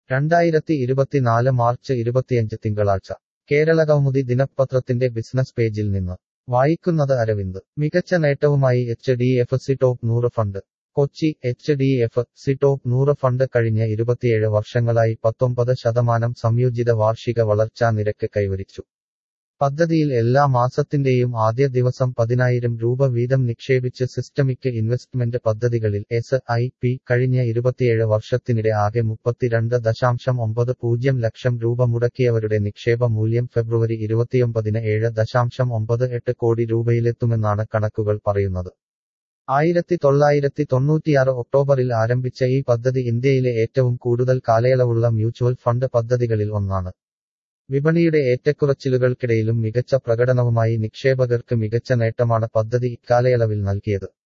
രണ്ടായിരത്തി ഇരുപത്തിനാല് മാർച്ച് ഇരുപത്തിയഞ്ച് തിങ്കളാഴ്ച കേരളകൗമുദി ദിനപത്രത്തിന്റെ ബിസിനസ് പേജിൽ നിന്ന് വായിക്കുന്നത് അരവിന്ദ് മികച്ച നേട്ടവുമായി H D F C top നൂറ് fund Kochi H D F C top നൂറ് ഫണ്ട് കഴിഞ്ഞ ഇരുപത്തിയേഴ് വർഷങ്ങളായി പത്തൊമ്പത് ശതമാനം സംയോജിത വാർഷിക വളർച്ചാ നിരക്ക് കൈവരിച്ചു പദ്ധതിയിൽ എല്ലാ മാസത്തിന്റെയും ആദ്യ ദിവസം പതിനായിരം രൂപ വീതം നിക്ഷേപിച്ച് സിസ്റ്റമിക് ഇൻവെസ്റ്റ്മെന്റ് പദ്ധതികളിൽ എസ് ഐ പി കഴിഞ്ഞ ഇരുപത്തിയേഴ് വർഷത്തിനിടെ ആകെ മുപ്പത്തിരണ്ട് ദശാംശം ഒമ്പത് പൂജ്യം ലക്ഷം രൂപ മുടക്കിയവരുടെ നിക്ഷേപ മൂല്യം ഫെബ്രുവരി ഇരുപത്തിയൊമ്പതിന് ഏഴ് ദശാംശം ഒമ്പത് എട്ട് കോടി രൂപയിലെത്തുമെന്നാണ് കണക്കുകൾ പറയുന്നത് ആയിരത്തി തൊള്ളായിരത്തി തൊണ്ണൂറ്റിയാറ് ഒക്ടോബറിൽ ആരംഭിച്ച ഈ പദ്ധതി ഇന്ത്യയിലെ ഏറ്റവും കൂടുതൽ കാലയളവുള്ള മ്യൂച്വൽ ഫണ്ട് പദ്ധതികളിൽ ഒന്നാണ് വിപണിയുടെ ഏറ്റക്കുറച്ചിലുകൾക്കിടയിലും മികച്ച പ്രകടനവുമായി നിക്ഷേപകർക്ക് മികച്ച നേട്ടമാണ് പദ്ധതി ഇക്കാലയളവിൽ നൽകിയത്